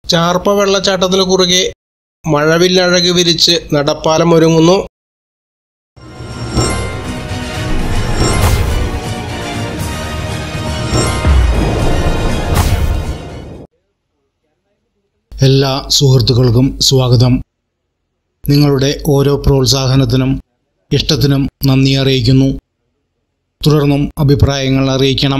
ചാർപ്പ വെള്ളച്ചാട്ടത്തിനു കുറുകെ മഴവില്ലഴക് വിരിച്ച് നടപ്പാലം ഒരുങ്ങുന്നു എല്ലാ സുഹൃത്തുക്കൾക്കും സ്വാഗതം നിങ്ങളുടെ ഓരോ പ്രോത്സാഹനത്തിനും ഇഷ്ടത്തിനും നന്ദി അറിയിക്കുന്നു തുടർന്നും അഭിപ്രായങ്ങൾ അറിയിക്കണം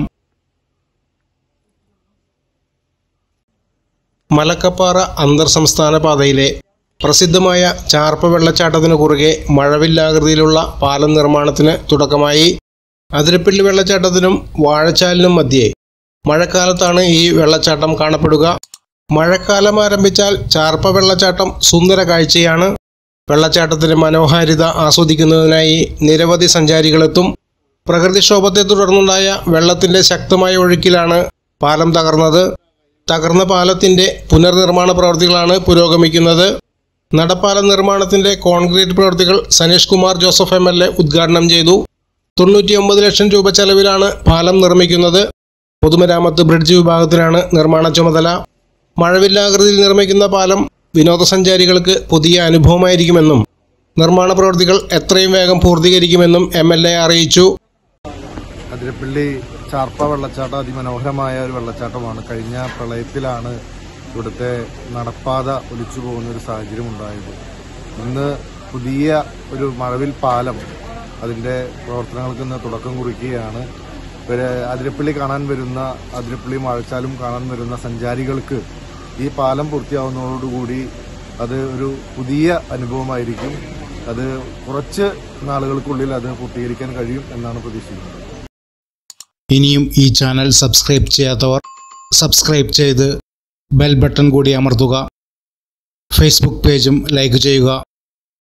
മലക്കപ്പാറ അന്തർ സംസ്ഥാന പാതയിലെ പ്രസിദ്ധമായ ചാർപ്പ വെള്ളച്ചാട്ടത്തിനു കുറുകെ മഴവില്ലാകൃതിയിലുള്ള പാലം നിർമ്മാണത്തിന് തുടക്കമായി അതിരപ്പള്ളി വെള്ളച്ചാട്ടത്തിനും വാഴച്ചാലിനും മധ്യേ മഴക്കാലത്താണ് ഈ വെള്ളച്ചാട്ടം കാണപ്പെടുക മഴക്കാലം ആരംഭിച്ചാൽ ചാർപ്പ വെള്ളച്ചാട്ടം സുന്ദര കാഴ്ചയാണ് വെള്ളച്ചാട്ടത്തിന്റെ മനോഹാരിത ആസ്വദിക്കുന്നതിനായി നിരവധി സഞ്ചാരികളെത്തും പ്രകൃതിക്ഷോഭത്തെ തുടർന്നുണ്ടായ വെള്ളത്തിന്റെ ശക്തമായ ഒഴുക്കിലാണ് പാലം തകർന്നത് തകർന്ന പാലത്തിന്റെ പുനർനിർമ്മാണ പ്രവർത്തികളാണ് പുരോഗമിക്കുന്നത് നടപ്പാലം നിർമ്മാണത്തിന്റെ കോൺക്രീറ്റ് പ്രവൃത്തികൾ Saneesh Kumar Joseph M L A ഉദ്ഘാടനം ചെയ്തു തൊണ്ണൂറ്റിയൊമ്പത് ലക്ഷം രൂപ ചെലവിലാണ് പാലം നിർമ്മിക്കുന്നത് പൊതുമരാമത്ത് ബ്രിഡ്ജ് വിഭാഗത്തിനാണ് നിർമ്മാണ ചുമതല മഴവില്ലാകൃതിയിൽ നിർമ്മിക്കുന്ന പാലം വിനോദസഞ്ചാരികൾക്ക് പുതിയ അനുഭവമായിരിക്കുമെന്നും നിർമ്മാണ പ്രവൃത്തികൾ എത്രയും വേഗം പൂർത്തീകരിക്കുമെന്നും എം എൽ എ അറിയിച്ചു അതിരപ്പള്ളി ചാർപ്പ വെള്ളച്ചാട്ടം അതിമനോഹരമായ ഒരു വെള്ളച്ചാട്ടമാണ് കഴിഞ്ഞ പ്രളയത്തിലാണ് ഇവിടുത്തെ നടപ്പാത ഒലിച്ചു പോകുന്ന ഒരു സാഹചര്യം ഉണ്ടായത് ഇന്ന് പുതിയ ഒരു മഴവിൽ പാലം അതിന്റെ പ്രവർത്തനങ്ങൾക്ക് ഇന്ന് തുടക്കം കുറിക്കുകയാണ് ഇവര് അതിരപ്പള്ളി കാണാൻ വരുന്ന അതിരപ്പള്ളി മഴച്ചാലും കാണാൻ വരുന്ന സഞ്ചാരികൾക്ക് ഈ പാലം പൂർത്തിയാവുന്നതോടുകൂടി അത് ഒരു പുതിയ അനുഭവമായിരിക്കും അത് കുറച്ച് നാളുകൾക്കുള്ളിൽ അത് പൂർത്തീകരിക്കാൻ കഴിയും എന്നാണ് പ്രതീക്ഷിക്കുന്നത് ഇനിയും ഈ ചാനൽ സബ്സ്ക്രൈബ് ചെയ്യാത്തവർ സബ്സ്ക്രൈബ് ചെയ്ത് ബെൽ ബട്ടൺ കൂടി അമർത്തുക ഫേസ്ബുക്ക് പേജും ലൈക്ക് ചെയ്യുക